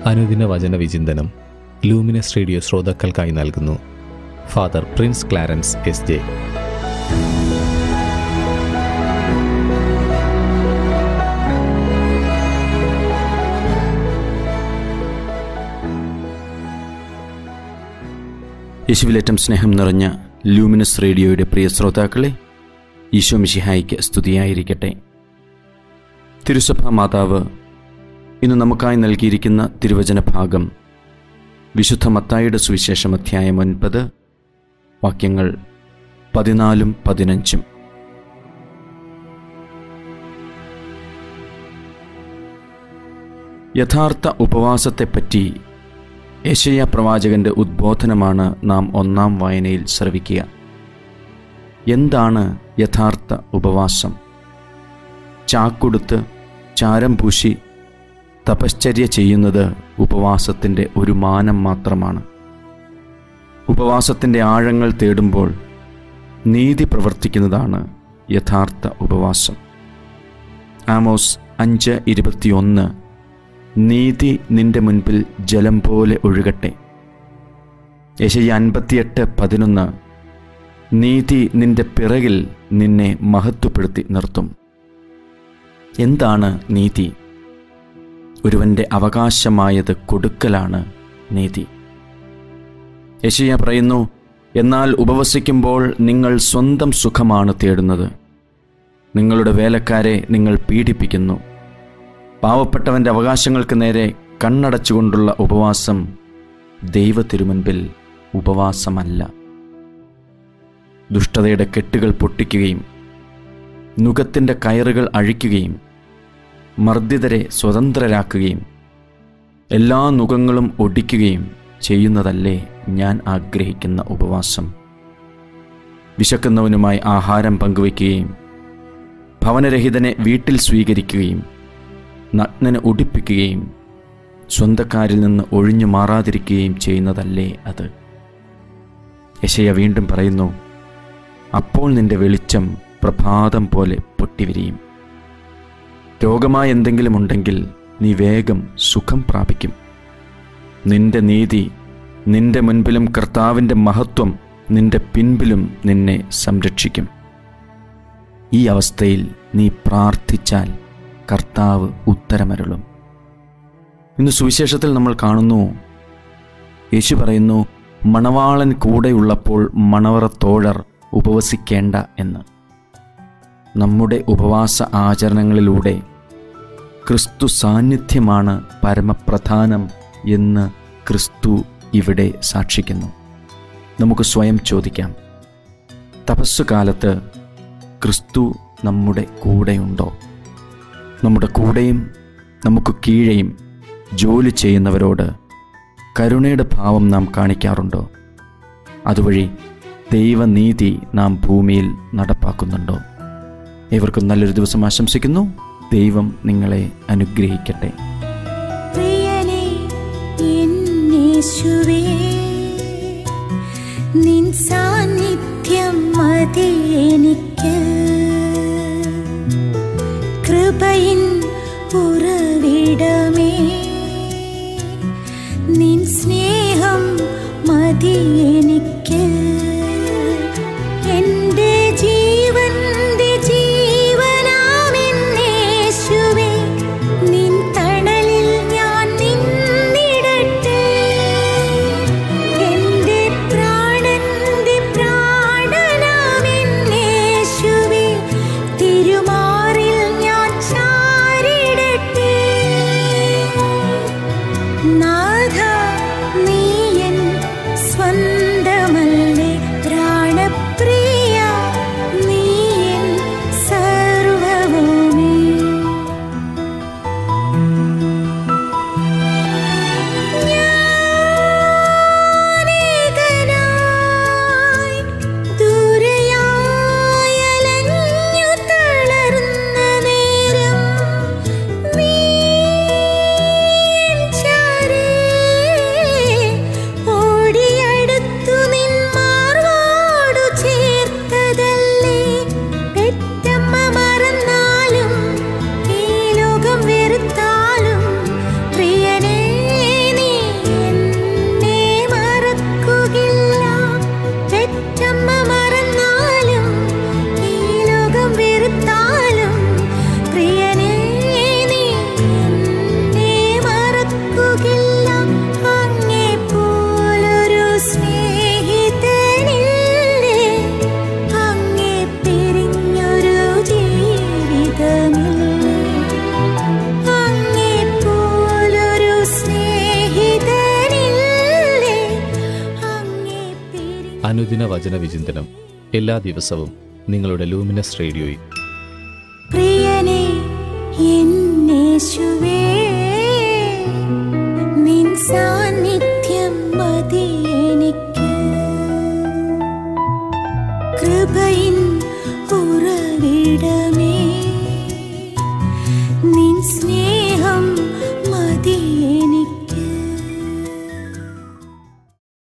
അനുദിന വചന വിചിന്തനം ലൂമിനസ് റേഡിയോ ശ്രോതാക്കൾക്കായി നൽകുന്നു father Prince Clarence S J യേശുവിലേറ്റം സ്നേഹം നിറഞ്ഞ ലൂമിനസ് റേഡിയോയുടെ പ്രിയ ശ്രോതാക്കളെ ഈശോ മിശിഹായിക്ക് സ്തുതിയായിരിക്കട്ടെ തിരുസഭാ മാതാവ് ഇന്ന് നമുക്കായി നൽകിയിരിക്കുന്ന തിരുവചന ഭാഗം വിശുദ്ധ മത്തായിയുടെ സുവിശേഷം അധ്യായം ഒൻപത് വാക്യങ്ങൾ പതിനാലും പതിനഞ്ചും യഥാർത്ഥ ഉപവാസത്തെപ്പറ്റി യശയ പ്രവാചകന്റെ ഉദ്ബോധനമാണ് നാം ഒന്നാം വായനയിൽ ശ്രവിക്കുക എന്താണ് യഥാർത്ഥ ഉപവാസം ചാക്കൊടുത്ത് ചാരം പൂശി തപശ്ചര്യ ചെയ്യുന്നത് ഉപവാസത്തിൻ്റെ ഒരു മാനം മാത്രമാണ് ഉപവാസത്തിൻ്റെ ആഴങ്ങൾ തേടുമ്പോൾ നീതി പ്രവർത്തിക്കുന്നതാണ് യഥാർത്ഥ ഉപവാസം ആമോസ് അഞ്ച് ഇരുപത്തിയൊന്ന് നീതി നിന്റെ മുൻപിൽ ജലം പോലെ ഒഴുകട്ടെ യശയ്യ അൻപത്തിയെട്ട് പതിനൊന്ന് നീതി നിന്റെ പിറകിൽ നിന്നെ മഹത്വപ്പെടുത്തി നിർത്തും എന്താണ് നീതി ഒരുവൻ്റെ അവകാശമായത് കൊടുക്കലാണ് നീതി യശയ്യ പറയുന്നു എന്നാൽ ഉപവസിക്കുമ്പോൾ നിങ്ങൾ സ്വന്തം സുഖമാണ് തേടുന്നത് നിങ്ങളുടെ വേലക്കാരെ നിങ്ങൾ പീഡിപ്പിക്കുന്നു പാവപ്പെട്ടവൻ്റെ അവകാശങ്ങൾക്ക് നേരെ കണ്ണടച്ചുകൊണ്ടുള്ള ഉപവാസം ദൈവത്തിരുമുൻപിൽ ഉപവാസമല്ല ദുഷ്ടതയുടെ കെട്ടുകൾ പൊട്ടിക്കുകയും നുഖത്തിൻ്റെ കയറുകൾ അഴിക്കുകയും മർദ്ദിതരെ സ്വതന്ത്രരാക്കുകയും എല്ലാ നുഖങ്ങളും ഒടിക്കുകയും ചെയ്യുന്നതല്ലേ ഞാൻ ആഗ്രഹിക്കുന്ന ഉപവാസം വിശക്കുന്നവനുമായി ആഹാരം പങ്കുവയ്ക്കുകയും ഭവനരഹിതനെ വീട്ടിൽ സ്വീകരിക്കുകയും നഗ്നന് ഉടിപ്പിക്കുകയും സ്വന്തക്കാരിൽ നിന്ന് ഒഴിഞ്ഞു മാറാതിരിക്കുകയും ചെയ്യുന്നതല്ലേ അത് യശയ വീണ്ടും പറയുന്നു അപ്പോൾ നിന്റെ വെളിച്ചം പ്രഭാതം പോലെ പൊട്ടിവിരിയും രോഗമായ എന്തെങ്കിലും ഉണ്ടെങ്കിൽ നീ വേഗം സുഖം പ്രാപിക്കും നിന്റെ നീതി നിന്റെ മുൻപിലും കർത്താവിൻ്റെ മഹത്വം നിന്റെ പിൻപിലും നിന്നെ സംരക്ഷിക്കും ഈ അവസ്ഥയിൽ നീ പ്രാർത്ഥിച്ചാൽ കർത്താവ് ഉത്തരമരുളും ഇന്ന് സുവിശേഷത്തിൽ നമ്മൾ കാണുന്നു യേശു പറയുന്നു മണവാളൻ കൂടെയുള്ളപ്പോൾ മണവറത്തോഴർ ഉപവസിക്കേണ്ട എന്ന് നമ്മുടെ ഉപവാസ ആചരണങ്ങളിലൂടെ ക്രിസ്തു സാന്നിധ്യമാണ് പരമപ്രധാനം എന്ന് ക്രിസ്തു ഇവിടെ സാക്ഷിക്കുന്നു നമുക്ക് സ്വയം ചോദിക്കാം തപസ്സുകാലത്ത് ക്രിസ്തു നമ്മുടെ കൂടെയുണ്ടോ നമ്മുടെ കൂടെയും നമുക്ക് കീഴെയും ജോലി ചെയ്യുന്നവരോട് കരുണയുടെ ഭാവം നാം കാണിക്കാറുണ്ടോ അതുവഴി ദൈവനീതി നാം ഭൂമിയിൽ നടപ്പാക്കുന്നുണ്ടോ ഏവർക്കും നല്ലൊരു ദിവസം ആശംസിക്കുന്നു ദൈവം നിങ്ങളെ അനുഗ്രഹിക്കട്ടെ പ്രിയനേ എന്നേശുവേ നിൻ സാന്നിധ്യം മതി എനിക്ക് കൃപയിൻ ഉറവിടമേ നിൻ സ്നേഹം മതി എനിക്ക് എൻ്റെ ജീവന്റെ ജീവനാമെന്നേശുവേ നിൻ തണലിൽ ഞാൻ നിന്നിടട്ടെ എൻ്റെ പ്രാണന്റെ പ്രാണനാമെന്നേശുവേ അനുദിന വചന വിചിന്തനം എല്ലാ ദിവസവും നിങ്ങളുടെ ലൂമിനസ് റേഡിയോയിൽ പ്രിയനേ എന്നേശുവേ നിൻ സാന്നിധ്യം മതി എനിക്ക് കൃപയിൻ ഉറവിടമേ